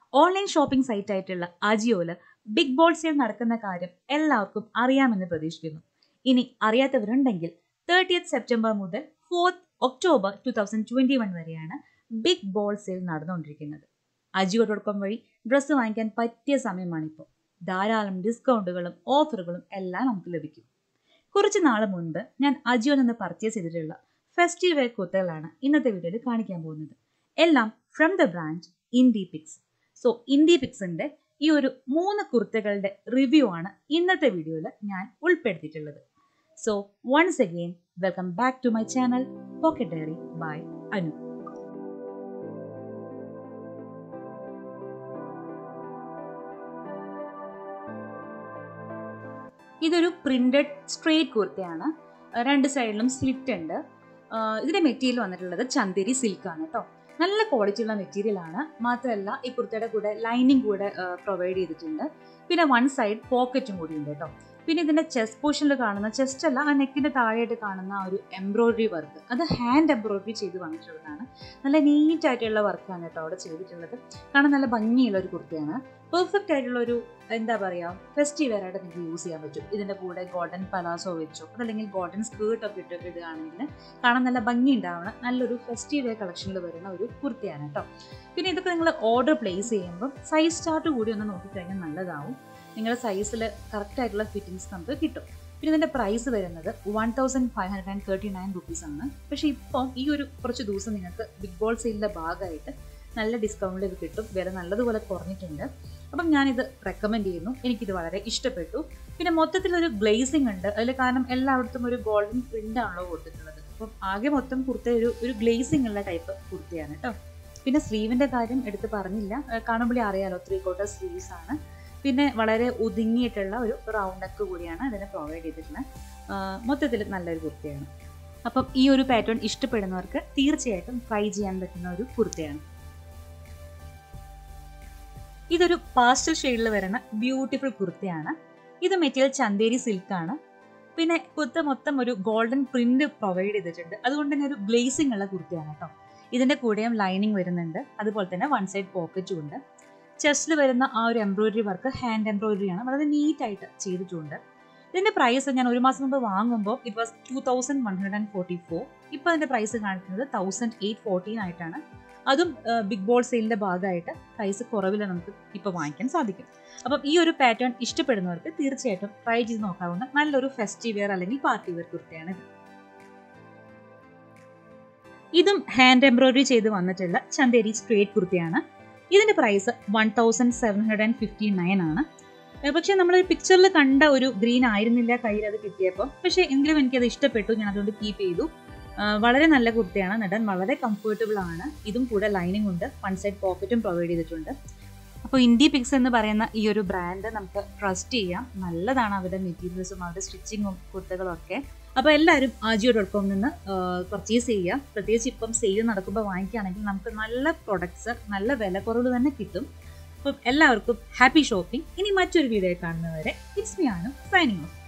online shopping site ആയിട്ടുള്ള അജിയോയിൽ big bold sale നടക്കുന്ന കാര്യം എല്ലാവർക്കും അറിയാമെന്ന് പ്രതീക്ഷിക്കുന്നു ഇനി അറിയാത്തവരുണ്ടെങ്കിൽ തേർട്ടിയത്ത് സെപ്റ്റംബർ മുതൽ fourth October two thousand twenty one വരെയാണ് ബിഗ് ബോൾ സെയിൽ നടന്നുകൊണ്ടിരിക്കുന്നത് അജിയോ ഡോട്ട് കോം വഴി ഡ്രസ്സ് വാങ്ങിക്കാൻ പറ്റിയ സമയമാണിപ്പോൾ ധാരാളം ഡിസ്കൗണ്ടുകളും ഓഫറുകളും എല്ലാം നമുക്ക് ലഭിക്കും കുറച്ച് നാൾ മുൻപ് ഞാൻ അജിയോ നിന്ന് പർച്ചേസ് ചെയ്തിട്ടുള്ള ഫെസ്റ്റീവ് വെയർ കുർത്തകളാണ് ഇന്നത്തെ വീഡിയോയിൽ കാണിക്കാൻ പോകുന്നത് എല്ലാം from the brand Indie Picks so Indie പിക്സിന്റെ ഈ ഒരു മൂന്ന് കുർത്തകളുടെ റിവ്യൂ ആണ് ഇന്നത്തെ വീഡിയോയിൽ ഞാൻ ഉൾപ്പെടുത്തിയിട്ടുള്ളത് so once again welcome back to my channel pocket diary by Anu ഇതൊരു പ്രിന്റഡ് സ്ട്രേറ്റ് കുർത്തയാണ് രണ്ട് സൈഡിലും സ്ലിറ്റ് ഉണ്ട് ഇതിന്റെ മെറ്റീരിയൽ വന്നിട്ടുള്ളത് ചന്തേരി സിൽക്കാണ് കേട്ടോ നല്ല ക്വാളിറ്റി ഉള്ള മെറ്റീരിയൽ ആണ് മാത്രമല്ല ഈ കുർത്തയുടെ കൂടെ ലൈനിങ് കൂടെ പ്രൊവൈഡ് ചെയ്തിട്ടുണ്ട് പിന്നെ വൺ സൈഡ് പോക്കറ്റും കൂടി ഉണ്ട് കേട്ടോ പിന്നെ ഇതിന്റെ ചെസ്റ്റ് പോർഷനിൽ കാണുന്ന ചെസ്റ്റ് അല്ല ആ നെക്കിന്റെ താഴെയായിട്ട് കാണുന്ന ആ ഒരു എംബ്രോയിഡറി വർക്ക് അത് ഹാൻഡ് എംബ്രോയിഡറി ചെയ്ത് വന്നിട്ടുള്ളതാണ് നല്ല നീറ്റ് ആയിട്ടുള്ള വർക്കാണ് കേട്ടോ അവിടെ ചെയ്തിട്ടുള്ളത് കാണാൻ നല്ല ഭംഗിയുള്ള ഒരു കുർത്തയാണ് പെർഫെക്റ്റ് ആയിട്ടുള്ള ഒരു എന്താ പറയുക ഫെസ്റ്റീവ് വെയർ ആയിട്ട് നിങ്ങൾക്ക് യൂസ് ചെയ്യാൻ പറ്റും ഇതിന്റെ കൂടെ ഗോൾഡൻ പലാസോ വെച്ചോ അതല്ലെങ്കിൽ ഗോൾഡൻ സ്കേർട്ട് ഒക്കെ ഇട്ടൊക്കെ ഇടുകയാണെങ്കിൽ കാണാൻ നല്ല ഭംഗി ഉണ്ടാവണം നല്ലൊരു ഫെസ്റ്റീവ് വെയർ കളക്ഷനിൽ വരുന്ന ഒരു കുർത്തിയാണ് കേട്ടോ പിന്നെ ഇതൊക്കെ നിങ്ങൾ ഓർഡർ പ്ലേസ് ചെയ്യുമ്പോൾ സൈസ് ചാർട്ട് കൂടി ഒന്ന് നോക്കിക്കഴിഞ്ഞാൽ നല്ലതാവും നിങ്ങളുടെ സൈസിൽ കറക്റ്റ് ആയിട്ടുള്ള ഫിറ്റിങ്സ് നമുക്ക് കിട്ടും പിന്നെ ഇതിൻ്റെ പ്രൈസ് വരുന്നത് one thousand five hundred and thirty nine rupees ആണ് പക്ഷേ ഇപ്പം ഈ ഒരു കുറച്ച് ദിവസം നിങ്ങൾക്ക് ബിഗ് ബോൾ സെയിലിൻ്റെ ഭാഗമായിട്ട് നല്ല ഡിസ്കൗണ്ടിൽ ഇത് കിട്ടും വില നല്ലതുപോലെ കുറഞ്ഞിട്ടുണ്ട് അപ്പം ഞാനിത് റെക്കമെൻഡ് ചെയ്യുന്നു എനിക്കിത് വളരെ ഇഷ്ടപ്പെട്ടു പിന്നെ മൊത്തത്തിലൊരു ഗ്ലേസിംഗ് ഉണ്ട് അതിൽ കാരണം എല്ലായിടത്തും ഒരു ഗോൾഡൻ പ്രിൻ്റ് ആണല്ലോ കൊടുത്തിട്ടുള്ളത് അപ്പം ആകെ മൊത്തം കുർത്ത ഒരു ഒരു ഗ്ലേസിംഗ് ഉള്ള ടൈപ്പ് കുർത്തയാണ് കേട്ടോ പിന്നെ സ്ലീവിൻ്റെ കാര്യം എടുത്ത് പറഞ്ഞില്ല കാണുമ്പോൾ അറിയാലോ ത്രീ ക്വാർട്ടർ സ്ലീവ്സ് ആണ് പിന്നെ വളരെ ഒതുങ്ങിയിട്ടുള്ള ഒരു റൗണ്ട് നെക്ക് കൂടിയാണ് ഇതിന് പ്രൊവൈഡ് ചെയ്തിട്ടുള്ളത് മൊത്തത്തിൽ നല്ലൊരു കുർത്തയാണ് അപ്പം ഈ ഒരു പാറ്റേൺ ഇഷ്ടപ്പെടുന്നവർക്ക് തീർച്ചയായിട്ടും ട്രൈ ചെയ്യാൻ പറ്റുന്ന ഒരു കുർത്തയാണ് ഇതൊരു പാസ്റ്റൽ ഷെയ്ഡിൽ വരുന്ന ബ്യൂട്ടിഫുൾ കുർത്തയാണ് ഇത് മെറ്റീരിയൽ ചന്തേരി സിൽക്കാണ് പിന്നെ കുർത്ത മൊത്തം ഒരു ഗോൾഡൻ പ്രിന്റ് പ്രൊവൈഡ് ചെയ്തിട്ടുണ്ട് അതുകൊണ്ട് തന്നെ ഒരു ഗ്ലേസിംഗ് ഉള്ള കുർത്തയാണ് കേട്ടോ ഇതിന്റെ കൂടെയും ലൈനിങ് വരുന്നുണ്ട് അതുപോലെ തന്നെ വൺ സൈഡ് പോക്കറ്റും ഉണ്ട് ചെസ്റ്റിൽ വരുന്ന ആ ഒരു എംബ്രോയിഡറി വർക്ക് ഹാൻഡ് എംബ്രോയിഡറി ആണ് വളരെ നീറ്റ് ആയിട്ട് ചെയ്തിട്ടുണ്ട് ഇതിന്റെ പ്രൈസ് ഞാൻ ഒരു മാസം മുമ്പ് വാങ്ങുമ്പോൾ it was two thousand one hundred and forty four ഇപ്പോൾ അതിന്റെ പ്രൈസ് കാണിക്കുന്നത് തൗസൻഡ് എയ്റ്റ് ഫോർട്ടീൻ ആയിട്ടാണ് അതും ബിഗ് ബോൾ സെയിലിന്റെ ഭാഗമായിട്ട് പ്രൈസ് കുറവിൽ നമുക്ക് ഇപ്പോൾ വാങ്ങിക്കാൻ സാധിക്കും അപ്പം ഈ ഒരു പാറ്റേൺ ഇഷ്ടപ്പെടുന്നവർക്ക് തീർച്ചയായിട്ടും ട്രൈ ചെയ്ത് നോക്കാവുന്ന നല്ലൊരു ഫെസ്റ്റീവ് വെയർ അല്ലെങ്കിൽ പാർട്ടി വെയർ കുർത്തയാണ് ഇത് ഇതും ഹാൻഡ് എംബ്രോയിഡറി ചെയ്ത് വന്നിട്ടുള്ള ചന്തേരി സ്ട്രേറ്റ് കുർത്തയാണ് ഇതിന്റെ price one thousand seven hundred and fifty nine ആണ് പക്ഷെ നമ്മൾ പിക്ചറിൽ കണ്ട ഒരു ഗ്രീൻ ആയിരുന്നില്ല കയ്യിൽ അത് കിട്ടിയപ്പോൾ പക്ഷേ എങ്കിലും എനിക്കത് ഇഷ്ടപ്പെട്ടു ഞാൻ അതുകൊണ്ട് കീപ്പ് ചെയ്തു വളരെ നല്ല കുർത്തയാണ് നടൻ വളരെ കംഫർട്ടബിൾ ആണ് ഇതും കൂടെ ലൈനിങ് ഉണ്ട് വൺ സൈഡ് പോക്കറ്റും പ്രൊവൈഡ് ചെയ്തിട്ടുണ്ട് അപ്പോൾ ഇൻഡി പിക്സ് എന്ന് പറയുന്ന ഈ ഒരു ബ്രാൻഡ് നമുക്ക് ട്രസ്റ്റ് ചെയ്യാം നല്ലതാണ് അവരുടെ മെറ്റീരിയൽസും അവരുടെ സ്റ്റിച്ചിങ്ങും കുർത്തകളും ഒക്കെ അപ്പോൾ എല്ലാവരും ആജിയോ ഡോട്ട് കോമിൽ നിന്ന് പർച്ചേസ് ചെയ്യുക പ്രത്യേകിച്ച് ഇപ്പം സെയിൽ നടക്കുമ്പോൾ വാങ്ങിക്കുകയാണെങ്കിൽ നമുക്ക് നല്ല പ്രൊഡക്ട്സ് നല്ല വില കുറവ് തന്നെ കിട്ടും അപ്പം എല്ലാവർക്കും ഹാപ്പി ഷോപ്പിംഗ് ഇനി മറ്റൊരു വീഡിയോ കാണുന്നവരെ ഇറ്റ്സ് മി ആണ് സൈനിങ് ഓഫ്